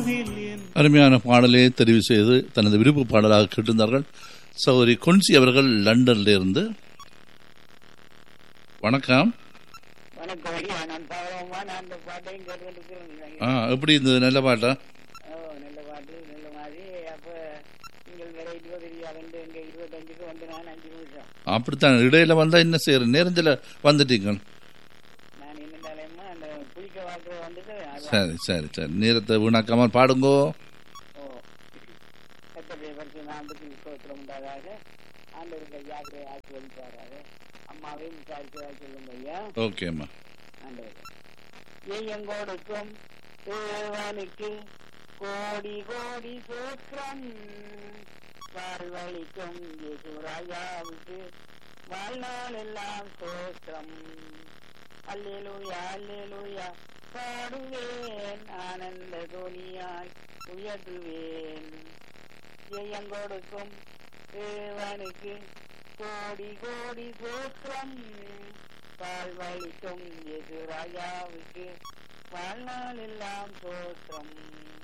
அருமையான பாடலை தெரிவு செய்து தனது விருப்ப பாடலாக கேட்டிருந்தார்கள் சௌரி கொன்சி அவர்கள் லண்டன்ல இருந்து வணக்கம் வணக்கம் ஐயா நான் பாவமா நான் அந்த பாட்டையும் கேட்டுக்கிறேன் ஆ எப்படி இருந்தது நல்ல பாட்டா ஓ நல்ல பாட்டு நல்ல மாதிரி அப்ப நீங்கள் வேற இருபது ரெண்டு எங்க இருபத்தஞ்சுக்கு வந்து நான் அஞ்சு நிமிஷம் அப்படித்தான் இடையில வந்தா என்ன செய்யற நேரத்தில் வந்துட்டீங்க நான் என்னண்டாலேம்மா அந்த குளிக்க வாக்குற வந்துட்டு அதான். சரி சரி சரி நேரத்தை வீணாக்காமல் பாடுங்கோ ஓ கத்தடைய பரிசு நாட்டுக்கு விசுவத்தில் உண்டாதாக ஆண்டவருக்கு ஜாக்கிரை ஆக்கி வலிப்பாராக அம்மாவையும் விசாரிச்சதாக சொல்லுங்க ஐயா ஓகேம்மா ஆண்டவர் எங்கோடுக்கும் தேவனுக்கு கோடி கோடி சோத்திரம் வாழ்வழிக்கும் யேசுராஜாவுக்கு வாழ்நாள் எல்லாம் சோத்திரம் அல்லேலூயா அல்லேலூயா பாடுவேன் ஆனந்த துணியாய் உயர்த்துவேன் ஜெயங்கொடுக்கும் தேவனுக்கு கோடி கோடி சோத்திரம் வாழ்வழிக்கும் எதிராயாவுக்கு வாழ்நாள் எல்லாம் சோத்திரம்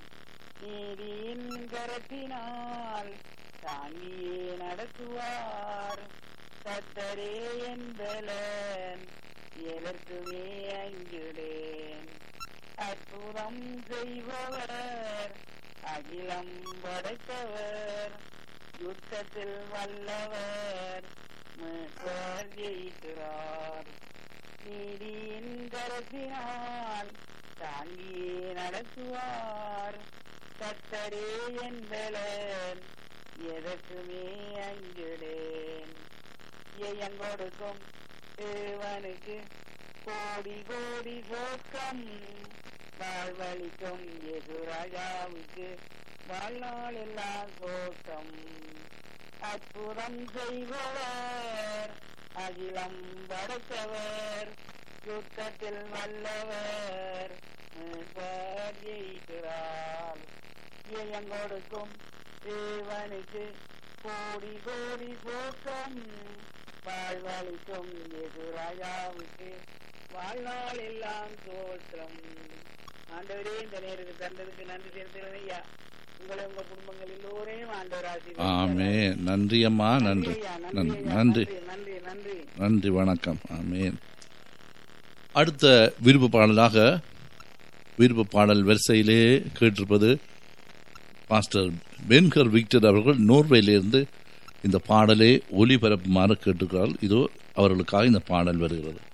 நீதியின் கரத்தினால் தாங்கியே நடத்துவார் கத்தரே என்பலன் எதற்குமே அஞ்சுடேன் அற்புதம் செய்பவர் அகிலம் படைத்தவர் யுத்தத்தில் வல்லவர் மீட்பர் ஜெயிக்கிறார் நீதியின் கரத்தினால் தாங்கியே நடத்துவார் கத்தரே என்பலன் எதற்குமே அஞ்சுடேன் எங்கொடுக்கும் தேவனுக்கு கோடி கோடி சோக்கம் வாழ்வழிக்கும் எதுராஜாவுக்கு வாழ்நாள் எல்லாம் சோக்கம் அற்புதம் செய்பவர் அகிலம் படைத்தவர் யுத்தத்தில் வல்லவர் மீட்பர் ஜெயிக்கிறார் எங்கொடுக்கும் தேவனுக்கு கோடி கோடி சோக்கம் வாழ்வழிக்கும் எதிராயாவுக்கு வாழ்நாள் எல்லாம் தோற்றம் ஆண்டவரே இந்த நேரத்துக்கு தந்ததுக்கு நன்றி செலுத்துகிறேன் ஐயா உங்களை உங்க குடும்பங்கள் எல்லோரையும் ஆண்டவர் ஆமே ஆசீர்வதிப்பாராக. நன்றி அம்மா நன்றி ஐயா, நன்றி ஐயா, நன்றி நன்றி நன்றி நன்றி வணக்கம் ஆமேன் அடுத்த விருப்ப பாடலாக விருப்ப பாடல் வரிசையிலே கேட்டிருப்பது பாஸ்டர் பென்கர் விக்டர் அவர்கள் நோர்வேலிருந்து இந்த பாடலை ஒளிபரப்புமாறு கேட்டுக்கிறார் இதோ அவர்களுக்காக இந்த பாடல் வருகிறது